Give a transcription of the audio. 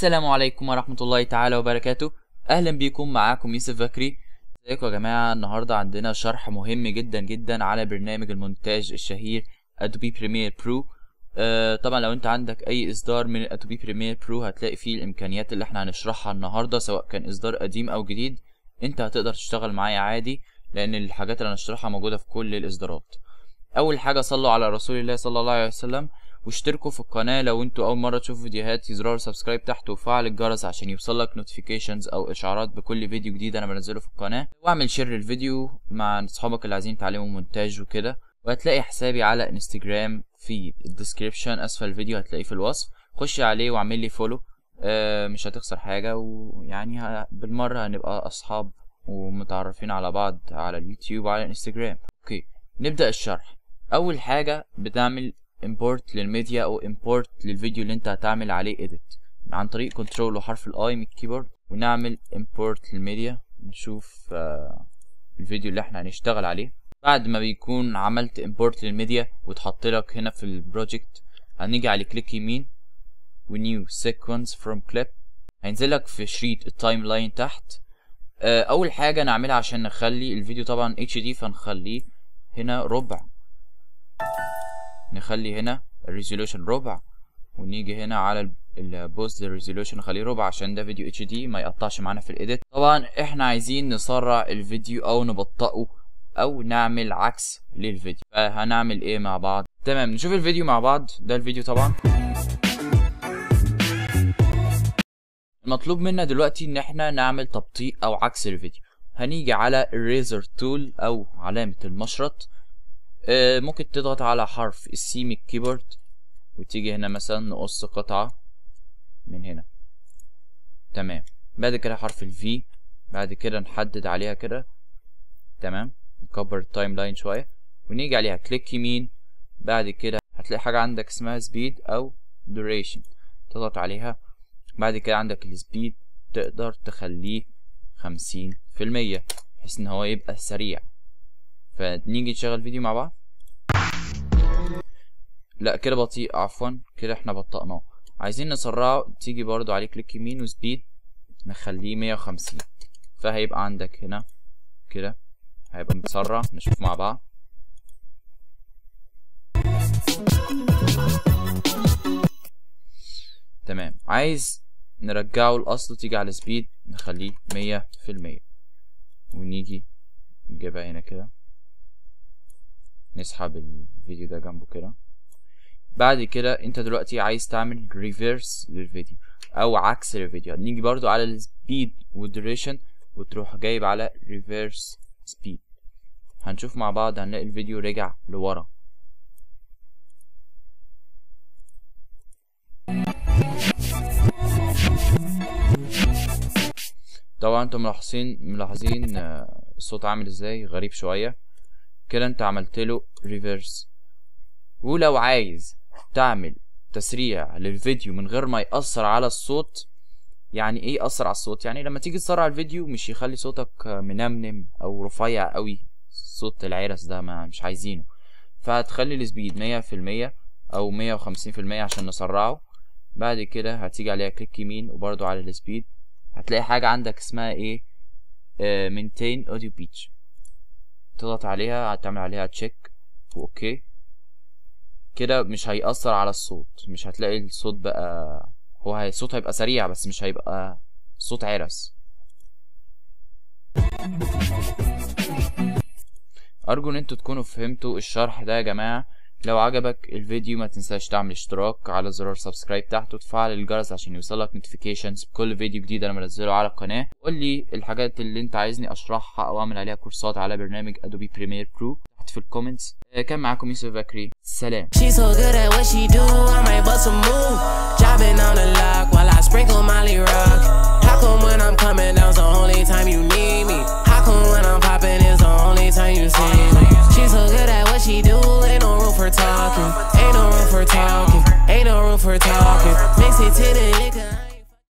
السلام عليكم ورحمة الله تعالى وبركاته أهلا بيكم معاكم يوسف بكري ازيكم يا جماعة النهاردة عندنا شرح مهم جدا جدا على برنامج المونتاج الشهير Adobe Premiere Pro آه طبعا لو انت عندك اي اصدار من Adobe Premiere Pro هتلاقي فيه الامكانيات اللي احنا هنشرحها النهاردة سواء كان اصدار قديم او جديد انت هتقدر تشتغل معايا عادي لان الحاجات اللي هنشرحها موجودة في كل الاصدارات اول حاجة صلوا على رسول الله صلى الله عليه وسلم واشتركوا في القناة لو انتوا اول مرة تشوفوا فيديوهات زرار سبسكرايب تحت وفعل الجرس عشان يوصلك نوتيفيكيشنز او اشعارات بكل فيديو جديد انا بنزله في القناة واعمل شير للفيديو مع اصحابك اللي عايزين يتعلموا مونتاج وكده وهتلاقي حسابي على انستجرام في الديسكريبشن اسفل الفيديو هتلاقيه في الوصف خش عليه واعمل لي فولو آه مش هتخسر حاجة ويعني ه- بالمرة هنبقى اصحاب ومتعرفين على بعض على اليوتيوب وعلى الانستجرام اوكي نبدأ الشرح اول حاجة بتعمل import للميديا او import للفيديو اللي انت هتعمل عليه edit عن طريق كنترول وحرف الاي من الكيبورد ونعمل import للميديا نشوف آه الفيديو اللي احنا هنشتغل عليه بعد ما بيكون عملت import للميديا وتحط لك هنا في البروجكت هنيجي على كليك يمين ونيو sequence from clip هينزل لك في شريط التايم لاين تحت آه، اول حاجه نعملها عشان نخلي الفيديو طبعا اتش دي فنخليه هنا ربع نخلي هنا الريزولوشن ربع ونيجي هنا على البوست ريزولوشن نخليه ربع عشان ده فيديو اتش دي ما يقطعش معانا في الايديت طبعا احنا عايزين نسرع الفيديو او نبطئه او نعمل عكس للفيديو فهنعمل ايه مع بعض تمام نشوف الفيديو مع بعض ده الفيديو طبعا المطلوب منا دلوقتي ان احنا نعمل تبطيء او عكس الفيديو هنيجي على الريزر تول او علامة المشرط آه، ممكن تضغط على حرف السي من الكيبورد وتيجي هنا مثلا نقص قطعة من هنا تمام بعد كده حرف الفي بعد كده نحدد عليها كده تمام نكبر التايم لاين شوية ونيجي عليها كليك يمين بعد كده هتلاقي حاجة عندك اسمها سبيد او duration تضغط عليها بعد كده عندك السبيد تقدر تخليه خمسين في المية بحيث ان هو يبقى سريع فنيجي نشغل فيديو مع بعض لا كده بطيء عفوا كده احنا بطأناه عايزين نسرعه تيجي برضو عليه كليك يمين وسبيد نخليه مية وخمسين فهيبقى عندك هنا كده هيبقى متسرع نشوف مع بعض تمام عايز نرجعه الأصل تيجي على سبيد نخليه مية في المية ونيجي نجيبها هنا كده نسحب الفيديو ده جنبه كده بعد كده انت دلوقتي عايز تعمل ريفيرس للفيديو او عكس للفيديو نيجي برضو على السبيد والدوريشن وتروح جايب على ريفيرس سبيد هنشوف مع بعض هنلاقي الفيديو رجع لورا طبعا انتم ملاحظين ملاحظين آه، الصوت عامل ازاي غريب شوية كده انت عملت له ريفيرس ولو عايز تعمل تسريع للفيديو من غير ما يأثر على الصوت يعني ايه يأثر على الصوت يعني لما تيجي تسرع الفيديو مش يخلي صوتك آه، منمنم او رفيع قوي صوت العرس ده ما مش عايزينه فهتخلي السبيد مية في المية او مية وخمسين في المية عشان نسرعه بعد كده هتيجي عليها كليك يمين وبرضو على السبيد هتلاقي حاجة عندك اسمها ايه آه maintain audio pitch تضغط عليها هتعمل عليها تشيك واوكي كده مش هيأثر على الصوت مش هتلاقي الصوت بقى هو هي- الصوت هيبقى سريع بس مش هيبقى صوت عرس ارجو ان انتوا تكونوا فهمتوا الشرح ده يا جماعة لو عجبك الفيديو ما تنساش تعمل اشتراك على زرار سبسكرايب تحت وتفعل الجرس عشان يوصلك نوتيفيكيشنز بكل فيديو جديد انا منزله على القناة قول لي الحاجات اللي انت عايزني اشرحها او اعمل عليها كورسات على برنامج ادوبي بريمير برو تحت في الكومنتس آه، كان معاكم يوسف بكري سلام She so good at what she do, I might bust a move. Dropping on the lock while I sprinkle Molly Rock.